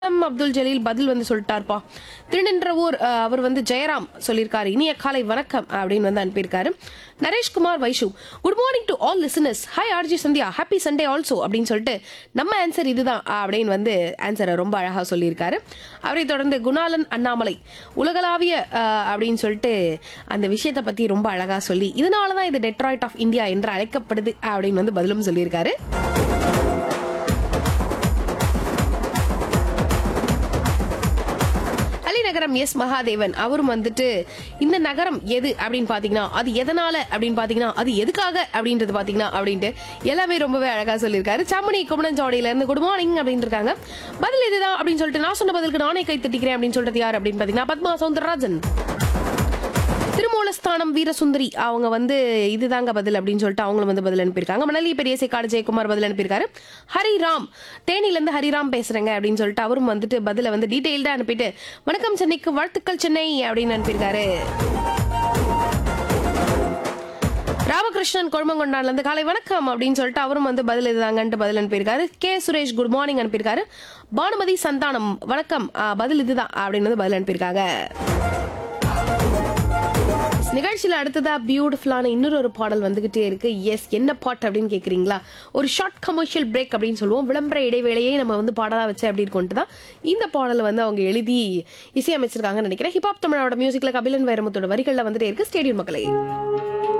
M Abdul Jaleel பதில் வந்து சொல்லிட்டார்ப்பா திருநின்றவூர் அஹ், அவர் வந்து ஜெயராம் சொல்லியிருக்காரு இனிய காலை வணக்கம் அப்படின்னு வந்து அனுப்பியிருக்காரு Nareshkumar Vaishu good morning to all listeners hi RJ Sandhya happy Sunday also அப்படின்னு சொல்லிட்டு நம்ம ஆன்சர் இதுதான் அப்படின்னு வந்து ஆன்சரை ரொம்ப அழகாக சொல்லியிருக்காரு அவரை தொடர்ந்து குணாலன் அண்ணாமலை உலகளாவிய அஹ், அப்படின்னு சொல்லிட்டு அந்த விஷயத்தை பற்றி ரொம்ப அழகாக சொல்லி இதனால தான் இது டெட்ராய்ட் ஆஃப் இந்தியா என்று அழைக்கப்படுது அப்படின்னு வந்து பதிலும் சொல்லியிருக்காரு அலிநகரம் எஸ் மகாதேவன் அவரும் வந்துட்டு இந்த நகரம் எது அப்படின்னு பாத்தீங்கன்னா அது எதனால அப்படின்னு பாத்தீங்கன்னா அது எதுக்காக அப்படின்றது பாத்தீங்கன்னா அப்படின்ட்டு எல்லாமே ரொம்பவே அழகா சொல்லியிருக்காரு சாமணி குமணஞ்சாவடியில இருந்து குட் மார்னிங் அப்படின்னு இருக்காங்க பதில் இதுதான் அப்படின்னு சொல்லிட்டு நான் சொன்ன பதிலுக்கு நானே கை தட்டிக்கிறேன் அப்படின்னு சொல்றது யார் அப்படின்னு பாத்தீங்கன்னா பத்மா சௌந்தரராஜன் திருமூலஸ்தானம் வீரசுந்தரி அவங்க வந்து இதுதாங்க பதில் அப்படின்னு சொல்லிட்டு அவங்களும் வந்து பதில் அனுப்பியிருக்காங்க மணலி பெரியசை காடு ஜெயக்குமார் பதில் அனுப்பியிருக்காரு ஹரிராம் தேனில இருந்து ஹரிராம் பேசுறேங்க அப்படின்னு சொல்லிட்டு அவரும் வந்துட்டு பதில வந்து டீடைல்டா அனுப்பிட்டு வணக்கம் சென்னைக்கு வாழ்த்துக்கள் சென்னை அப்படின்னு அனுப்பியிருக்காரு ராமகிருஷ்ணன் கொழுமங்கொண்டான்ல இருந்து காலை வணக்கம் அப்படின்னு சொல்லிட்டு அவரும் வந்து பதில் இதுதாங்கன்ட்டு பதில் அனுப்பியிருக்காரு கே சுரேஷ் குட் மார்னிங் அனுப்பியிருக்காரு பானுமதி சந்தானம் வணக்கம் ஆ, பதில் இதுதான் அப்படின்னு வந்து பதில் அனுப்பியிருக்காங்க நிகழ்ச்சியில் அடுத்ததா பியூட்டிஃபுல்லான இன்னொரு ஒரு பாடல் வந்துகிட்டே இருக்கு எஸ் என்ன பாட் அப்படின்னு கேக்குறீங்களா ஒரு ஷார்ட் கமர்ஷியல் பிரேக் அப்படின்னு சொல்லுவோம் விளம்பர இடைவேளையை நம்ம வந்து பாடலா வச்சு அப்படின்னு கொண்டு தான் இந்த பாடலை வந்து அவங்க எழுதி இசையமைச்சிருக்காங்கன்னு நினைக்கிறேன் ஹிப்ஹாப் தமிழோட மியூசிக்ல கபிலன் வைரமுத்தோட வரிகள்ல வந்துட்டே இருக்கு ஸ்டேடியம் மக்களை